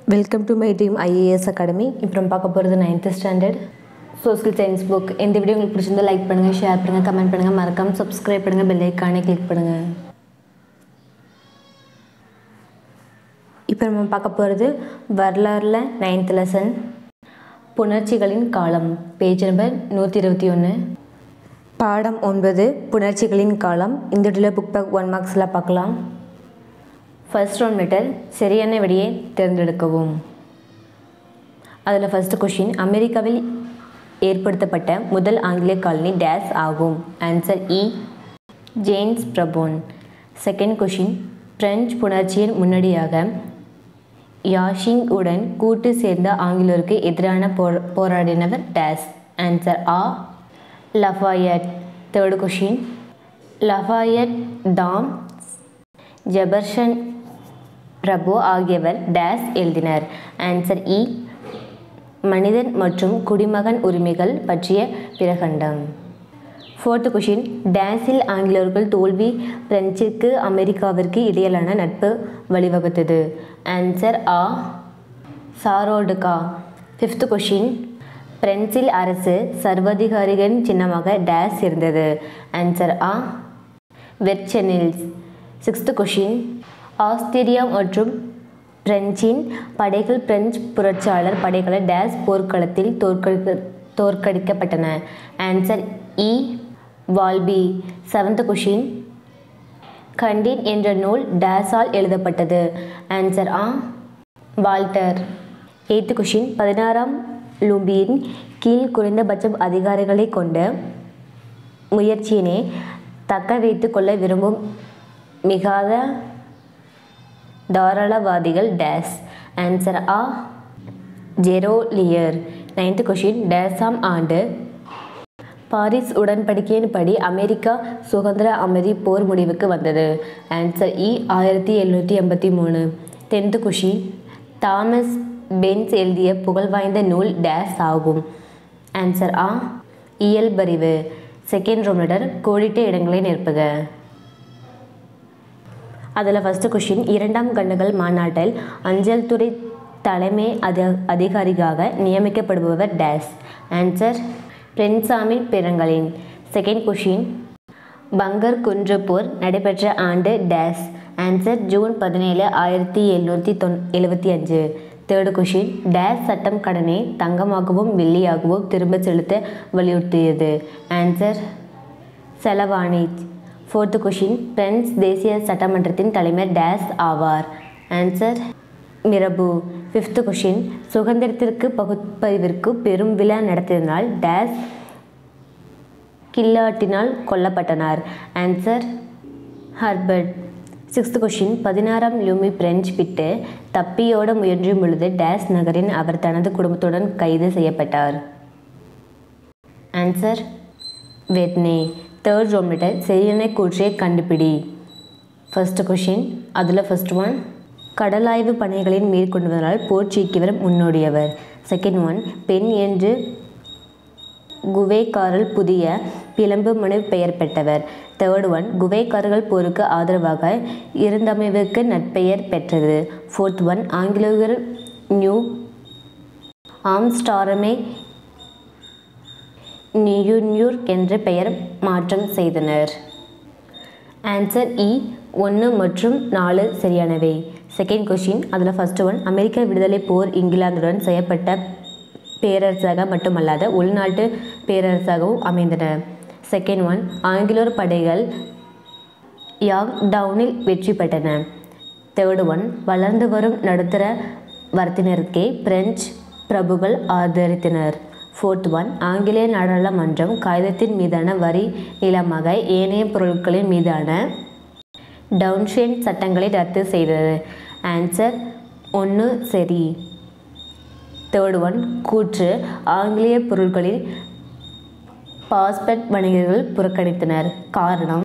welcome to my dream IAS academy இப்போ நம்ம பார்க்க போகிறது ninth standard social science book இந்த வீடியோ உங்களுக்கு பிடிச்சிருந்தா லைக் பண்ணுங்கள் ஷேர் பண்ணுங்கள் கமெண்ட் பண்ணுங்கள் மறக்காமல் சப்ஸ்கிரைப் பண்ணுங்கள் பெல் ஐக்கானே கிளிக் பண்ணுங்கள் இப்போ நம்ம பார்க்க போகிறது வரலாறில் நைன்த் லெசன் புணர்ச்சிகளின் காலம் பேஜ் நம்பர் நூற்றி இருபத்தி ஒன்று பாடம் ஒன்பது புணர்ச்சிகளின் காலம் இந்த வீடியோவில் புக் பேக் ஒன் மார்க்ஸில் பார்க்கலாம் ஃபர்ஸ்ட் ரவுண்ட் மெட்டல் சரியான விடையை தேர்ந்தெடுக்கவும் அதில் ஃபர்ஸ்ட் கொஷின் அமெரிக்காவில் ஏற்படுத்தப்பட்ட முதல் ஆங்கிலேய காலனி டேஸ் ஆகும் ஆன்சர் இ ஜேம்ஸ் பிரபோன் செகண்ட் கொஷின் பிரெஞ்சு புணர்ச்சியின் முன்னோடியாக யாஷிங் உடன் கூட்டு சேர்ந்த ஆங்கிலேயருக்கு எதிரான போர் போராடினவர் டேஸ் ஆன்சர் ஆ Lafayette third question Lafayette Tom Jefferson பிரபு ஆகியவர் டேஸ் எழுதினர் ஆன்சர் இ மனிதன் மற்றும் குடிமகன் உரிமைகள் பற்றிய பிரகண்டம் ஃபோர்த்து கொஷின் டேஸில் ஆங்கிலேயர்கள் தோல்வி பிரெஞ்சிற்கு அமெரிக்காவிற்கு இடையிலான நட்பு வழிவகுத்தது ஆன்சர் ஆ சாரோடுகா ஃபிஃப்த் கொஷின் பிரெஞ்சில் அரசு சர்வாதிகாரிகளின் சின்னமாக டேஸ் இருந்தது ஆன்சர் ஆ வெர்ச்செனில்ஸ் சிக்ஸ்த் கொஷின் ஆஸ்திரியா மற்றும் பிரெஞ்சின் படைகள் பிரெஞ்சு புரட்சியாளர் படைகளை டேஸ் போர்க்களத்தில் தோற்கடிக்க தோற்கடிக்கப்பட்டன ஆன்சர் இ வால்பி செவன்த் கொஷின் கண்டின் என்ற நூல் டேஸால் எழுதப்பட்டது ஆன்சர் ஆ வால்டர் எய்த்து கொஷின் பதினாறாம் லூம்பியின் கீழ் குறைந்தபட்ச அதிகாரிகளை கொண்ட முயற்சியினை தக்க வைத்து கொள்ள விரும்பும் மிகாத தாராளவாதிகள் டேஸ் ஆன்சர் ஆ ஜெரோலியர் நைன்த் கொஷின் டேஸாம் ஆண்டு பாரிஸ் உடன்படிக்கையின்படி அமெரிக்கா சுதந்திர அமைதி போர் முடிவுக்கு வந்தது ஆன்சர் இ ஆயிரத்தி எழுநூற்றி எண்பத்தி மூணு டென்த்து கொஷின் தாமஸ் பென்ஸ் எழுதிய புகழ்வாய்ந்த நூல் டேஸ் ஆகும் ஆன்சர் ஆ இயல்பறிவு செகண்ட் ரோமிடர் கோடிட்ட இடங்களை நிரப்புக அதில் ஃபஸ்ட்டு கொஷின் இரண்டாம் கண்டுகள் மாநாட்டில் அஞ்சல் துறை தலைமை அதி அதிகாரியாக நியமிக்கப்படுபவர் டேஸ் ஆன்சர் பிரென்சாமி பெருங்கலின் செகண்ட் கொஷின் பங்கர் குன்று போர் நடைபெற்ற ஆண்டு டேஸ் ஆன்சர் ஜூன் பதினேழு ஆயிரத்தி எழுநூற்றி தொன் எழுபத்தி அஞ்சு தேர்டு கொஷின் டேஸ் சட்டம் கடனை தங்கமாகவும் வெள்ளியாகவும் திரும்ப செலுத்த வலியுறுத்தியது ஆன்சர் செலவானிச் ஃபோர்த்து கொஷின் பிரெஞ்சு தேசிய சட்டமன்றத்தின் தலைவர் டேஸ் ஆவார் ஆன்சர் மிரபு ஃபிஃப்த்து கொஷின் சுதந்திரத்திற்கு பகுப்பறிவிற்கு பெரும் விழா நடத்தியதனால் டேஸ் கில்லாட்டினால் கொல்லப்பட்டனர் ஆன்சர் ஹர்பர்ட் சிக்ஸ்த் கொஷின் பதினாறாம் லியூமி பிரெஞ்சு விட்டு தப்பியோட முயன்றும் பொழுது டேஸ் நகரின் அவர் தனது குடும்பத்துடன் கைது செய்யப்பட்டார் ஆன்சர் வெட்னே தேர்ட் ரோமிட்டர் சரியான கூற்றை கண்டுபிடி ஃபர்ஸ்ட் கொஷின் அதில் ஃபர்ஸ்ட் ஒன் கடலாய்வு பணிகளின் மேற்கொண்டுவதனால் போர்ச்சுகீவர் முன்னோடியவர் செகண்ட் ஒன் பெண் என்று குவேக்காரல் புதிய பிளம்பு மனு பெயர் பெற்றவர் தேர்ட் ஒன் குவேக்காரர்கள் போருக்கு ஆதரவாக இருந்தமைவுக்கு நட்பெயர் பெற்றது ஃபோர்த் ஒன் ஆங்கிலேயர் நியூ ஆம்ஸ்டாரமே நியூன்யூர் என்ற பெயர் மாற்றம் செய்தனர் ஆன்சர் இ ஒன்று மற்றும் நாலு சரியானவை செகண்ட் கொஷின் அதில் ஃபஸ்ட்டு ஒன் அமெரிக்க விடுதலை போர் இங்கிலாந்துடன் செய்யப்பட்ட பேரரசாக மட்டுமல்லாத உள்நாட்டு பேரரசாகவும் அமைந்தன செகண்ட் ஒன் ஆங்கிலோர் படைகள் யாக் டவுனில் வெற்றி பெற்றன தேர்டு ஒன் வளர்ந்து வரும் நடுத்தர வர்த்தினருக்கே பிரெஞ்சு பிரபுகள் ஆதரித்தனர் ஃபோர்த் ஒன் ஆங்கிலேய நாடாளுமன்றம் காகிதத்தின் மீதான வரி நிலமாக ஏனைய பொருட்களின் மீதான டவுன்ஷேன் சட்டங்களை ரத்து செய்தது ஆன்சர் ஒன்று சரி தேர்ட் ஒன் கூற்று ஆங்கிலேய பொருட்களில் பாஸ்பெட் வணிகர்கள் புறக்கணித்தனர் காரணம்